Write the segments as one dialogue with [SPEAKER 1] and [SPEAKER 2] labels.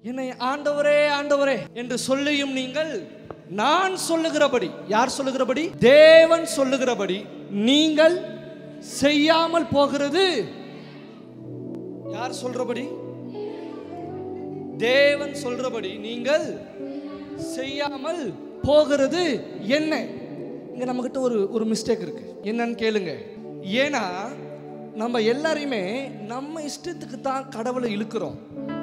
[SPEAKER 1] என்னை ஆண்டவரே ஆண்டவரே என்று சொல்லியும் நீங்கள் நான் சொல்லுகிறபடி யார் சொல்லுகிறபடி தேவன் சொல்லுகிறபடி நீங்கள் செய்யாமல் போகிறது யார் சொல்றபடி தேவன் சொல்றபடி நீங்கள் செய்யாமல் போகிறது என்ன இங்க நம்மகிட்ட ஒரு ஒரு மிஸ்டேக் இருக்கு என்னன்னு கேளுங்க ஏன்னா நம்ம எல்லாரையுமே நம்ம இஷ்டத்துக்கு தான் கடவுளை இழுக்கிறோம்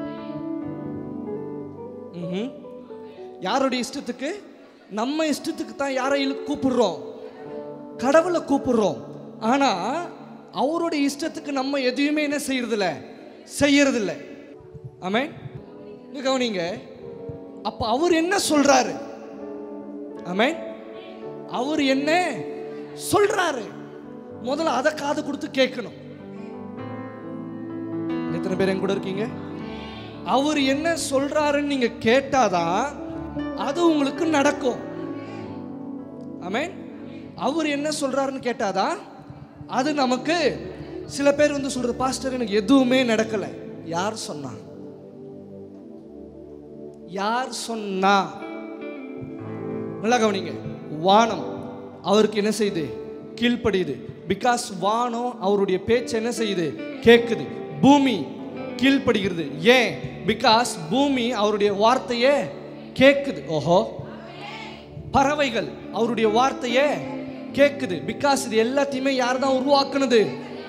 [SPEAKER 1] ம்ஹும். யாருடைய இஷ்டத்துக்கு நம்ம இஷ்டத்துக்கு தான் யாரை இழு கூப்பிடுறோம் கடவுளை கூப்பிடுறோம் ஆனா அவருடைய இஷ்டத்துக்கு நம்ம எதையுமே என்ன செய்யறதில்ல செய்யறதில்ல ஆமென் இங்க கவனிங்க அப்ப அவர் என்ன சொல்றாரு ஆமென் அவர் என்ன சொல்றாரு முதல்ல அதை காது கொடுத்து கேட்கணும் எத்தனை பேர் என் கூட இருக்கீங்க அவர் என்ன சொல்றாருன்னு நீங்க கேட்டாதான் அது உங்களுக்கு நடக்கும் ஆமென் அவர் என்ன சொல்றாருன்னு கேட்டாதான் அது நமக்கு சில பேர் வந்து சொல்றது பாஸ்டர் எனக்கு எதுவுமே நடக்கல யார் சொன்னா யார் சொன்னா நல்லா கவனிங்க வானம் அவருக்கு என்ன செய்யுது கீழ்ப்படியுது பிகாஸ் வானம் அவருடைய பேச்சு என்ன செய்யுது கேட்குது பூமி கீழ்ப்படுகிறது ஏன் பிகாஸ் பூமி அவருடைய வார்த்தையே கேட்குது ஓஹோ பறவைகள் அவருடைய வார்த்தையே கேட்குது பிகாஸ் இது எல்லாத்தையுமே யார் தான் உருவாக்குனது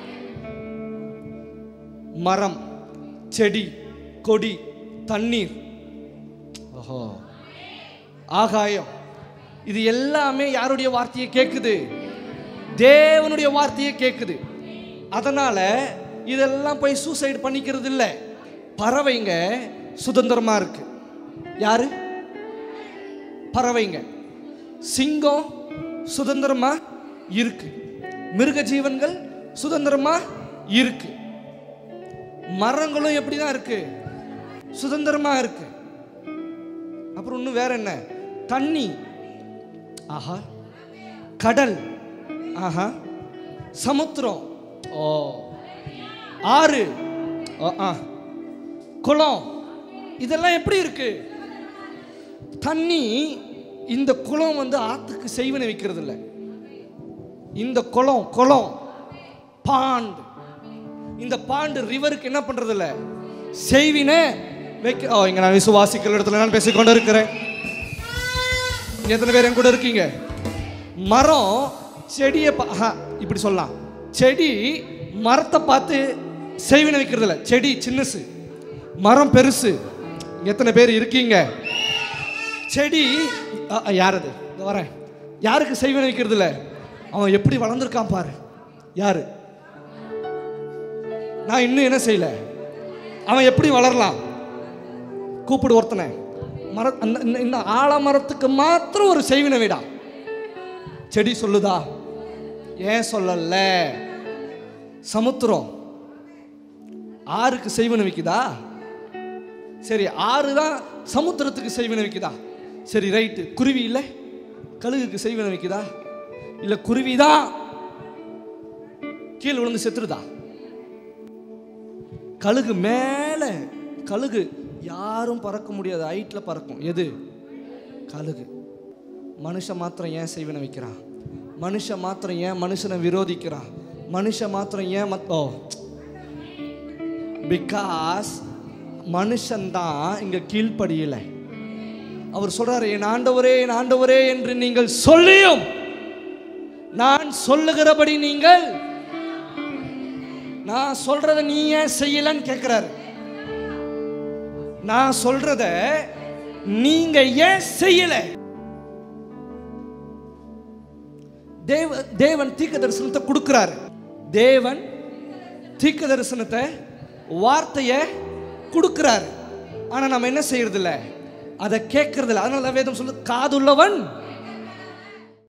[SPEAKER 1] மரம் செடி கொடி தண்ணீர் ஓஹோ ஆகாயம் இது எல்லாமே யாருடைய வார்த்தையை கேட்குது தேவனுடைய வார்த்தையை கேட்குது அதனால இதெல்லாம் போய் சூசைடு பண்ணிக்கிறது இல்லை பறவைங்க சுதந்திரமா இருக்கு யாரு பறவைங்க சிங்கம் சுதந்திரமா இருக்கு மிருக ஜீவன்கள் சுதந்திரமா இருக்கு மரங்களும் எப்படி தான் இருக்கு சுதந்திரமா இருக்கு அப்புறம் இன்னும் வேற என்ன தண்ணி ஆஹா கடல் ஆஹா சமுத்திரம் ஓ ஆறு ஓ, ஆ. குளம் இதெல்லாம் எப்படி இருக்கு தண்ணி இந்த குளம் வந்து ஆத்துக்கு செய்வனை வைக்கிறது இல்லை இந்த குளம் குளம் பாண்ட் இந்த பாண்டு ரிவருக்கு என்ன பண்றது இல்ல செய்வின வைக்க ஓ இங்க நான் விசுவாசிக்கிற இடத்துல நான் பேசிக்கொண்டு இருக்கிறேன் இங்க எத்தனை பேர் என் கூட இருக்கீங்க மரம் செடியை பா- ஆஹா, இப்படி சொல்லலாம் செடி மரத்தை பார்த்து செய்வினை வைக்கிறது இல்ல செடி சின்னசு மரம் பெருசு இங்க எத்தனை பேர் இருக்கீங்க செடி அ, அ, யாரது இந்த வரேன் யாருக்கு செய்வினை வைக்கிறது இல்ல அவன் எப்படி வளர்ந்துருக்கான் பாரு யாரு நான் இன்னும் என்ன செய்யல அவன் எப்படி வளரலாம் கூப்பிடு ஒருத்தனை மர அந்த- இந்த- இந்த ஆலமரத்துக்கு மாத்திரம் ஒரு செய்வினை விடா செடி சொல்லுதா ஏன் சொல்லல சமுத்திரம் ஆறுக்கு செய்வன வைக்குதா சரி ஆறு தான் சமுத்திரத்துக்கு செய்வன வைக்குதா சரி ரைட்டு குருவி இல்லை கழுகுக்கு செய்வன வைக்குதா இல்லை குருவி தான் கீழே விழுந்து செத்துருதா கழுகு மேலே கழுகு யாரும் பறக்க முடியாது ஹைட்டில் பறக்கும் எது கழுகு மனுஷன் மாத்திரம் ஏன் செய்வனை வைக்கிறான் மனுஷன் மாத்திரம் ஏன் மனுஷனை விரோதிக்கிறான் மனுஷன் மாத்திரம் ஏன் மத் ஓ பிகாஸ் மனுஷன்தான் இங்க கீழ்ப்படியல அவர் சொல்றாரு என் ஆண்டவரே என் ஆண்டவரே என்று நீங்கள் சொல்லியும் நான் சொல்லுகிறபடி நீங்கள் நான் சொல்றத நீ ஏன் செய்யலன்னு கேட்கிறாரு நான் சொல்றத நீங்க ஏன் செய்யல தேவ தேவன் தீர்க்க தரிசனத்தை கொடுக்கிறாரு தேவன் தீர்க்க தரிசனத்தை வார்த்தையை கொடுக்கிறாரு ஆனா நம்ம என்ன செய்யறது இல்ல அதை கேட்கறது இல்ல அதனால தான் வேதம் சொல்லு காதுள்ளவன்